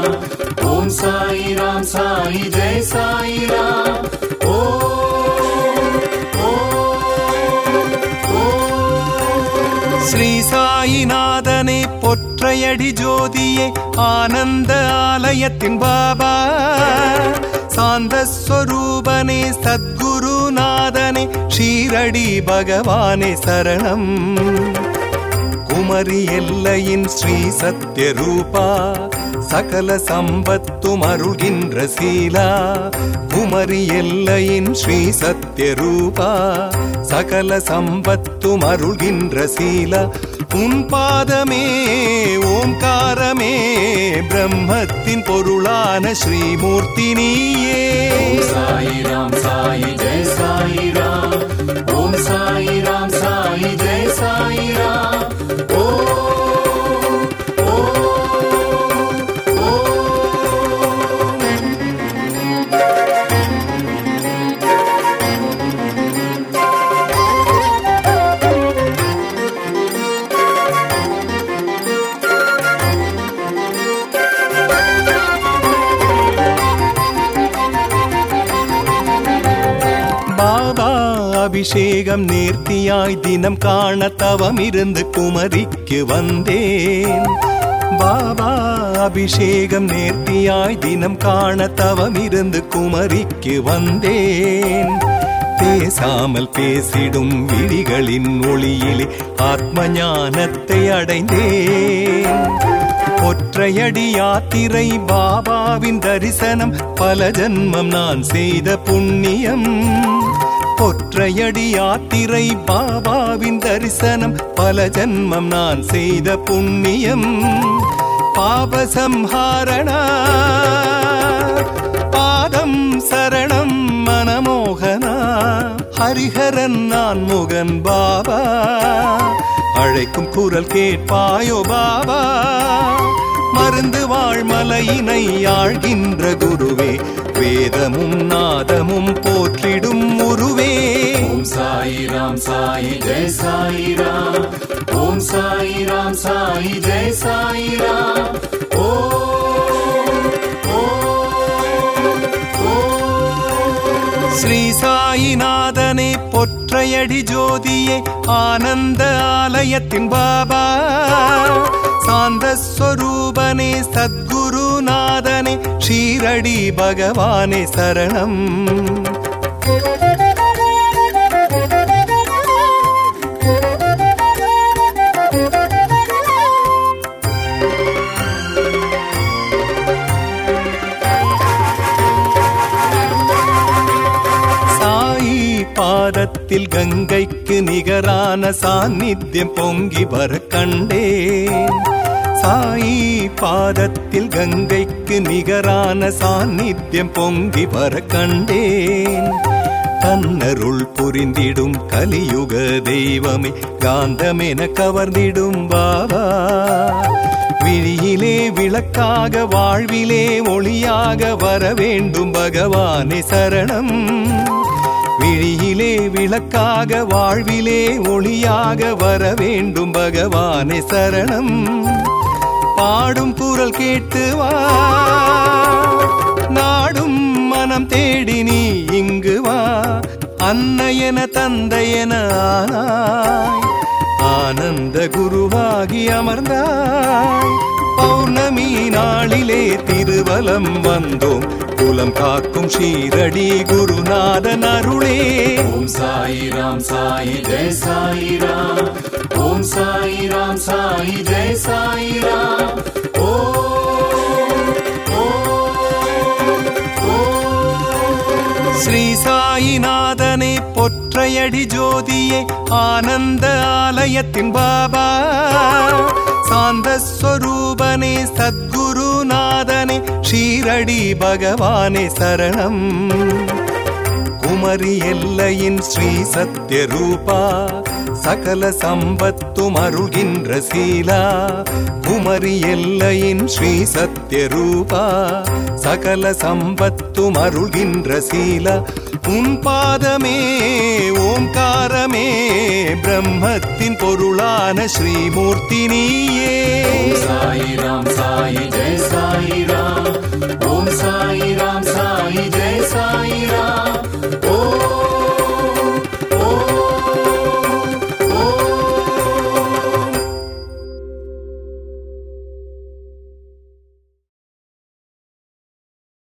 ஓம் சாய் ராம் சாய் ஜெய் சாய் ராம் ஸ்ரீ சாயிநாதனே பொற்றையடி ஜோதியே ஆனந்த ஆலயத்தின் பாபா சாந்த ஸ்வரூபனே சத்குருநாதனே ஷீரடி பகவானே சரணம் குமரி எல்லையின் ஸ்ரீ சத்யரூபா சகல சம்பத்தும் அருள்கின்ற சீலா குமரி எல்லையின் ஸ்ரீ சத்யரூபா சகல சம்பத்தும் அருள்கின்ற சீலா உன் பாதமே ஓம்காரமே பிரம்மத்தின் பொருளான ஸ்ரீமூர்த்தி நீயே சாய் ராம் சாய் ஜெய் சாய் ராம் ஓம் சாய் ராம் சாய் ஜெய் சாய் ராம் பாபா அபிஷேகம் நேர்த்தியாய் தினம் காண தவம் இருந்து குமரிக்கு வந்தேன் பாபா அபிஷேகம் நேர்த்தியாய் தினம் காண தவம் இருந்து குமரிக்கு வந்தேன் பேசாமல் பேசிடும் விழிகளின் ஒளியிலே ஆத்ம ஞானத்தை அடைந்தேன் ஒற்றையடி யாத்திரை பாபாவின் தரிசனம் பல ஜன்மம் நான் செய்த புண்ணியம் ஒற்றையடி யாத்திரை பாபாவின் தரிசனம் பல ஜன்மம் நான் செய்த புண்ணியம் பாபசம்ஹாரணா பாதம் சரணம் மனமோகனா ஹரிஹரன் நான் முகன் பாபா அழைக்கும் குரல் கேட்பாயோ பாபா மருந்து வாழ்மலையினை ஆழ்கின்ற குருவே வேதமும் நாதமும் போற்றிடும் உருவே ஓம் சாய் ராம் சாய் ஜெய் சாய் ராம் ஓம் சாய் ராம் சாய் ஜெய் சாய் ராம் ஸ்ரீ சாயிநாதனே பொற்றையடி ஜோதியே ஆனந்த ஆலயத்தின் பாபா சாந்த ஸ்வரூபனே சத்குருநாதனே ஷீரடி பகவானே சரணம் சாயி பாதத்தில் கங்கைக்கு நிகரான சாநித்தியம் பொங்கி வர கண்டேன் சாயி பாதத்தில் கங்கைக்கு நிகரான சாநித்தியம் பொங்கி வர கண்டேன் தன்னருள் புரிந்திடும் கலியுக தெய்வமே காந்தமென கவர்ந்திடும் பாபா விழியிலே விளக்காக வாழ்விலே ஒளியாக வர வேண்டும் பகவானே சரணம் விழியிலே விளக்காக வாழ்விலே ஒளியாக வர வேண்டும் பகவானே சரணம் பாடும் குரல் கேட்டு வா நாடும் மனம் தேடி நீ இங்கு வா அன்னையன தந்தையன ஆனாய் ஆனந்த குருவாகி அமர்ந்தாய் பௌர்ணமி நாளிலே திருவலம் வந்தோம் குலம் காக்கும் ஷீரடி குருநாதன் அருளே ஓம் சாய் ராம் சாய் ஜெய் சாய் ராம் ஓம் சாய் ராம் சாய் ஜெய் சாய் ராம் ஸ்ரீ சாயிநாதனே பொற்றையடி ஜோதியே ஆனந்த ஆலயத்தின் பாபா சாந்த ஸ்வரூபனே சத்குருநாதனே ஷீரடி பகவானே சரணம் குமரி எல்லையின் ஸ்ரீ சத்யரூபா சகல சம்பத்தும் அருள்கின்ற சீலா குமரி எல்லையின் ஸ்ரீ சத்யரூபா சகல சம்பத்தும் அருள்கின்ற சீலா உன் பாதமே ஓம்காரமே பிரம்மத்தின் பொருளான ஸ்ரீமூர்த்தி நீயே சாயிராம் சாயி ஜெய் சாயிராம் ஓம் சாயிராம்